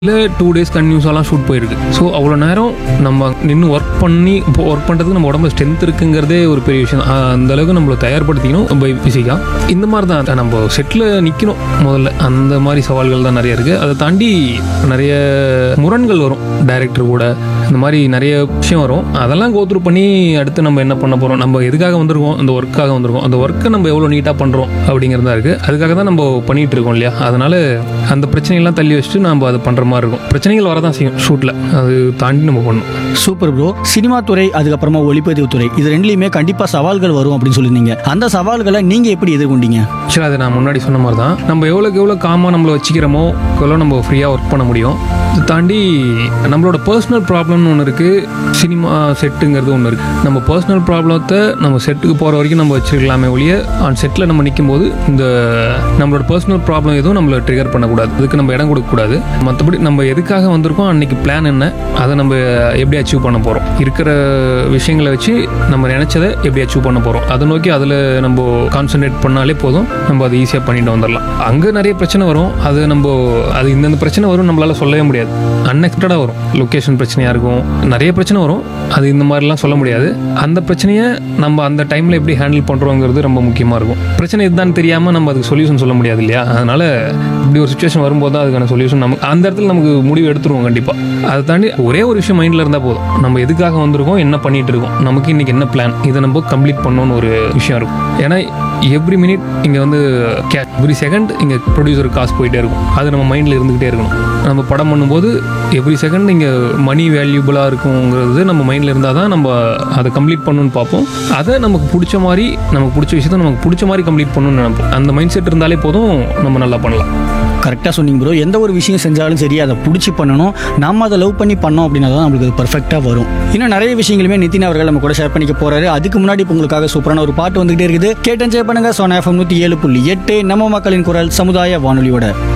இல்லை two days கன்யூஸாலாம் shoot போயிருக்கு ஸோ அவ்வளோ நேரம் நம்ம நின்று ஒர்க் பண்ணி இப்போ ஒர்க் பண்ணுறதுக்கு நம்ம உடம்புல ஸ்ட்ரென்த் இருக்குங்கிறதே ஒரு பெரிய விஷயம் தான். ஆஹ் அந்த அளவுக்கு நம்மளை தயார்படுத்திக்கணும் பை ஃபிசிக்காக இந்த மாதிரி தான் நம்ம செட்டில் நிற்கணும் முதல்ல அந்த மாதிரி சவால்கள் தான் நிறைய இருக்குது அதை தாண்டி நிறைய முரண்கள் வரும் டைரக்டர் கூட இந்த மாதிரி நிறைய விஷயம் வரும் அதெல்லாம் கோத்ரூ பண்ணி அடுத்து நம்ம என்ன பண்ண போகிறோம் நம்ம எதுக்காக வந்திருக்கோம் அந்த ஒர்க்காக வந்திருக்கோம் அந்த ஒர்க்கை நம்ம எவ்வளோ நீட்டாக பண்ணுறோம் அப்படிங்கிறதா இருக்குது அதுக்காக தான் நம்ம பண்ணிகிட்டு இருக்கோம் இல்லையா அதனால அந்த பிரச்சனையெல்லாம் தள்ளி வச்சுட்டு நம்ம அதை பண்ணுற மாதிரி இருக்கும் பிரச்சனைகள் வரதான் செய்யும் ஷூட்டில் அது தாண்டி நம்ம பண்ணணும் சூப்பர் ப்ரோ சினிமா துறை அதுக்கப்புறமா ஒளிப்பதிவு துறை இது ரெண்டுலையுமே கண்டிப்பா சவால்கள் வரும் அப்படின்னு சொல்லியிருந்தீங்க அந்த சவால்களை நீங்க எப்படி எதிர்கொண்டீங்க ஆக்சுவலாக அது நான் முன்னாடி சொன்ன மாதிரி தான் நம்ம எவ்வளோக்கு எவ்வளோ காமாக நம்மளை வச்சுக்கிறோமோ எவ்வளோ நம்ம ஃப்ரீயாக ஒர்க் பண்ண முடியும் இது தாண்டி நம்மளோட பர்சனல் ப்ராப்ளம்னு ஒன்று இருக்குது சினிமா செட்டுங்கிறது ஒன்று இருக்குது நம்ம பர்சனல் ப்ராப்ளத்தை நம்ம செட்டுக்கு போகிற வரைக்கும் நம்ம வச்சுருக்கலாமே ஒழிய ஆன் செட்டில் நம்ம நிற்கும் போது இந்த நம்மளோட பர்சனல் ப்ராப்ளம் எதுவும் நம்மளை ட்ரிகர் பண்ணக்கூடாது அதுக்கு நம்ம இடம் கொடுக்கக்கூடாது மற்றபடி நம்ம எதுக்காக வந்திருக்கோம் அன்னைக்கு பிளான் என்ன அதை நம்ம எப்படி அச்சீவ் பண்ண போகிறோம் இருக்கிற விஷயங்களை வச்சு நம்ம நினச்சதை எப்படி அச்சீவ் பண்ண போகிறோம் அதை நோக்கி அதில் நம்ம கான்சென்ட்ரேட் பண்ணாலே போதும் நம்ம அதை ஈஸியாக பண்ணிட்டு வந்துடலாம் அங்கே நிறைய பிரச்சனை வரும் அது நம்ம அது இந்தந்த பிரச்சனை வரும் நம்மளால சொல்லவே முடியாது அன்எக்ஸ்பெக்டடாக வரும் லொக்கேஷன் பிரச்சனையாக இருக்கும் நிறைய பிரச்சனை வரும் அது இந்த மாதிரிலாம் சொல்ல முடியாது அந்த பிரச்சனையை நம்ம அந்த டைமில் எப்படி ஹேண்டில் பண்ணுறோங்கிறது ரொம்ப முக்கியமாக இருக்கும் பிரச்சனை இதுதான் தெரியாமல் நம்ம அதுக்கு சொல்யூஷன் சொல்ல முடியாது இல்லையா அதனால இப்படி ஒரு சுச்சுவேஷன் வரும்போது தான் அதுக்கான சொல்யூஷன் நமக்கு அந்த இடத்துல நமக்கு முடிவு எடுத்துருவோம் கண்டிப்பாக அதை தாண்டி ஒரே ஒரு விஷயம் மைண்டில் இருந்தால் போதும் நம்ம எதுக்காக வந்திருக்கோம் என்ன பண்ணிட்டு இருக்கோம் நமக்கு இன்னைக்கு என்ன பிளான் இதை நம்ம கம்ப்ளீட் பண்ணணும்னு ஒரு விஷயம் இருக்கும் ஏன்னா எவ்ரி மினிட் இங்கே வந்து கே எவ்ரி செகண்ட் இங்கே ப்ரொடியூசருக்கு காசு போயிட்டே இருக்கும் அது நம்ம மைண்டில் இருந்துக்கிட்டே இருக்கணும் நம்ம படம் பண்ணும்போது எவ்ரி செகண்ட் இங்கே மணி வேல்யூபிளாக இருக்குங்கிறது நம்ம மைண்டில் இருந்தால் தான் நம்ம அதை கம்ப்ளீட் பண்ணணும்னு பார்ப்போம் அதை நமக்கு பிடிச்ச மாதிரி நமக்கு பிடிச்ச விஷயத்த நமக்கு பிடிச்ச மாதிரி கம்ப்ளீட் பண்ணணும்னு நினைப்போம் அந்த மைண்ட் செட் இருந்தாலே போதும் நம்ம நல்லா பண்ணலாம் கரெக்டாக சொன்னீங்க ப்ரோ எந்த ஒரு விஷயம் செஞ்சாலும் சரி அதை பிடிச்சி பண்ணணும் நம்ம அதை லவ் பண்ணி பண்ணோம் அப்படின்னா தான் நம்மளுக்கு அது பர்ஃபெக்டாக வரும் இன்னும் நிறைய விஷயங்களுமே நிதின் அவர்கள் நம்ம கூட ஷேர் பண்ணிக்க போறாரு அதுக்கு முன்னாடி இப்போ உங்களுக்காக சூப்பரான ஒரு பாட்டு வந்துகிட்டே இருக்குது கேட்டு என்ஜாய் பண்ணுங்க சோனா எஃப்எம் நூற்றி ஏழு புள்ளி எட்டு நம்ம மக்களின் குரல் சமுதாய வானொலியோட